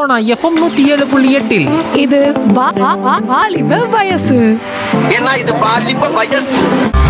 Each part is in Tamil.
சோனா எஃப்எம் நூத்தி ஏழு புள்ளி எட்டில் இது வா- வா- வா- வாலிப வயசு ஏன்னா இது பாலிப்ப வயசு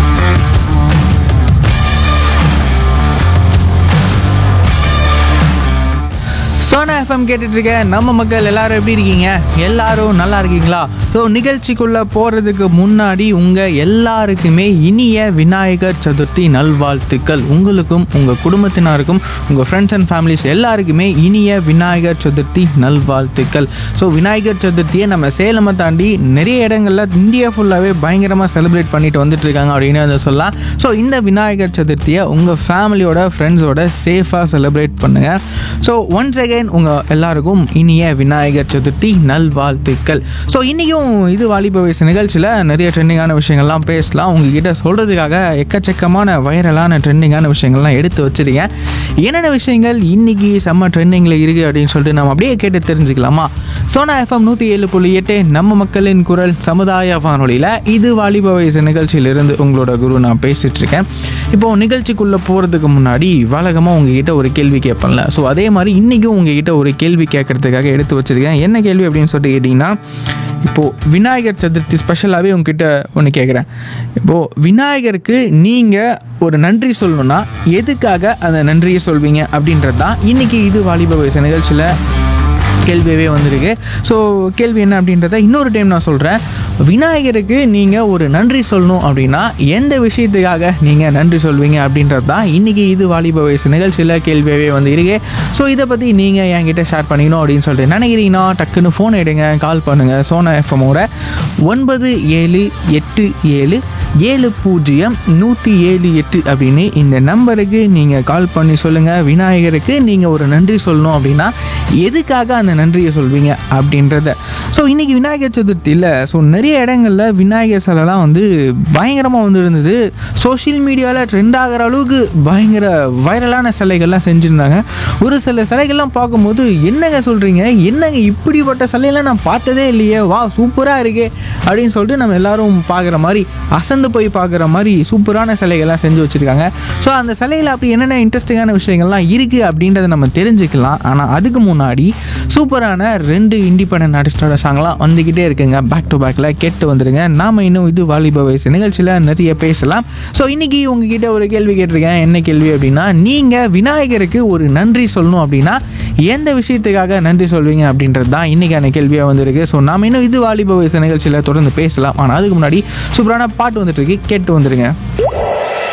சோனா எஃப்எம் கேட்டுட்டு இருக்க நம்ம மக்கள் எல்லாரும் எப்படி இருக்கீங்க எல்லாரும் நல்லா இருக்கீங்களா ஸோ நிகழ்ச்சிக்குள்ள போறதுக்கு முன்னாடி உங்க எல்லாருக்குமே இனிய விநாயகர் சதுர்த்தி நல்வாழ்த்துக்கள் உங்களுக்கும் உங்க குடும்பத்தினருக்கும் உங்க ஃப்ரெண்ட்ஸ் அண்ட் ஃபேமிலிஸ் எல்லாருக்குமே இனிய விநாயகர் சதுர்த்தி நல்வாழ்த்துக்கள் ஸோ விநாயகர் சதுர்த்தியை நம்ம சேலமை தாண்டி நிறைய இடங்கள்ல இந்தியா ஃபுல்லாகவே பயங்கரமாக செலிப்ரேட் பண்ணிட்டு வந்துட்டு இருக்காங்க அப்படின்னு வந்து சொல்லலாம் ஸோ இந்த விநாயகர் சதுர்த்தியை உங்கள் ஃபேமிலியோட ஃப்ரெண்ட்ஸோட சேஃபாக செலிப்ரேட் பண்ணுங்க ஸோ ஒன்ஸ் அகைன் உங்கள் எல்லாருக்கும் இனிய விநாயகர் சதுர்த்தி நல்வாழ்த்துக்கள் ஸோ இன்றைக்கும் இது வாலிப வயசு நிகழ்ச்சியில் நிறைய ட்ரெண்டிங்கான விஷயங்கள்லாம் பேசலாம் உங்ககிட்ட சொல்கிறதுக்காக எக்கச்சக்கமான வைரலான ட்ரெண்டிங்கான விஷயங்கள்லாம் எடுத்து வச்சிருக்கேன் என்னென்ன விஷயங்கள் இன்னைக்கு செம்ம ட்ரெண்டிங்கில் இருக்குது அப்படின்னு சொல்லிட்டு நம்ம அப்படியே கேட்டு தெரிஞ்சுக்கலாமா சோனா எஃப்எம் நூற்றி ஏழு புள்ளி எட்டு நம்ம மக்களின் குரல் சமுதாய வானொலியில் இது வாலிப வயசு நிகழ்ச்சியிலிருந்து உங்களோட குரு நான் பேசிட்டு இருக்கேன் இப்போ நிகழ்ச்சிக்குள்ளே போகிறதுக்கு முன்னாடி வழக்கமாக உங்ககிட்ட ஒரு கேள்வி கேட்பேன்ல ஸோ அதே மாதிரி இன்றைக்கும் உங்ககிட்ட ஒரு கேள்வி கேட்கறதுக்காக எடுத்து வச்சிருக்கேன் என்ன கேள்வி அப்படின்னு சொல்லிட்டு கேட்டிங்கன்னா இப்போது விநாயகர் சதுர்த்தி ஸ்பெஷலாகவே உங்ககிட்ட ஒன்று கேட்குறேன் இப்போது விநாயகருக்கு நீங்கள் ஒரு நன்றி சொல்லணும்னா எதுக்காக அந்த நன்றியை சொல்வீங்க அப்படின்றது தான் இன்றைக்கி இது வாலிப வயசு நிகழ்ச்சியில் கேள்வியவே வந்திருக்கு ஸோ கேள்வி என்ன அப்படின்றத இன்னொரு டைம் நான் சொல்கிறேன் விநாயகருக்கு நீங்கள் ஒரு நன்றி சொல்லணும் அப்படின்னா எந்த விஷயத்துக்காக நீங்கள் நன்றி சொல்வீங்க அப்படின்றது தான் இன்றைக்கி இது வாலிப வயசு நிகழ்ச்சியில் கேள்வியாகவே வந்து இருக்கு ஸோ இதை பற்றி நீங்கள் என்கிட்ட ஷேர் பண்ணிக்கணும் அப்படின்னு சொல்லிட்டு நினைக்கிறீங்கன்னா டக்குன்னு ஃபோன் எடுங்க கால் பண்ணுங்கள் சோனா எஃப்எம்மோட ஒன்பது ஏழு எட்டு ஏழு ஏழு பூஜ்ஜியம் நூற்றி ஏழு எட்டு அப்படின்னு இந்த நம்பருக்கு நீங்கள் கால் பண்ணி சொல்லுங்கள் விநாயகருக்கு நீங்கள் ஒரு நன்றி சொல்லணும் அப்படின்னா எதுக்காக அந்த நன்றியை சொல்வீங்க அப்படின்றத ஸோ இன்றைக்கி விநாயகர் சதுர்த்தியில் ஸோ நிறைய இடங்களில் விநாயகர் சிலைலாம் வந்து பயங்கரமாக வந்து இருந்தது சோஷியல் மீடியாவில் ட்ரெண்ட் ஆகிற அளவுக்கு பயங்கர வைரலான சிலைகள்லாம் செஞ்சுருந்தாங்க ஒரு சில சிலைகள்லாம் பார்க்கும்போது என்னங்க சொல்கிறீங்க என்னங்க இப்படிப்பட்ட சிலையெல்லாம் நான் பார்த்ததே இல்லையே வா சூப்பராக இருக்கே அப்படின்னு சொல்லிட்டு நம்ம எல்லாரும் பார்க்குற மாதிரி அசந்து போய் பார்க்குற மாதிரி சூப்பரான சிலைகள்லாம் செஞ்சு வச்சுருக்காங்க ஸோ அந்த சிலையில் அப்படி என்னென்ன இன்ட்ரெஸ்டிங்கான விஷயங்கள்லாம் இருக்குது அப்படின்றத நம்ம தெரிஞ்சுக்கலாம் ஆனால் அதுக்கு முன்னாடி சூப்பரான ரெண்டு இண்டிபெண்டன்ட் ஆர்டிஸ்டோட சாங்லாம் வந்துக்கிட்டே இருக்குங்க பேக் டு பேக்கில் கேட்டு வந்துடுங்க நாம் இன்னும் இது வாலிப வயசு நிகழ்ச்சியில் நிறைய பேசலாம் ஸோ இன்றைக்கி உங்ககிட்ட ஒரு கேள்வி கேட்டிருக்கேன் என்ன கேள்வி அப்படின்னா நீங்கள் விநாயகருக்கு ஒரு நன்றி சொல்லணும் அப்படின்னா எந்த விஷயத்துக்காக நன்றி சொல்வீங்க அப்படின்றது தான் இன்றைக்கான கேள்வியாக வந்திருக்கு ஸோ நாம் இன்னும் இது வாலிப வயசு நிகழ்ச்சியில் தொடர்ந்து பேசலாம் ஆனால் அதுக்கு முன்னாடி சூப்பரான பாட்டு வந்துட்டு இருக்கு கேட்டு வந்துடுங்க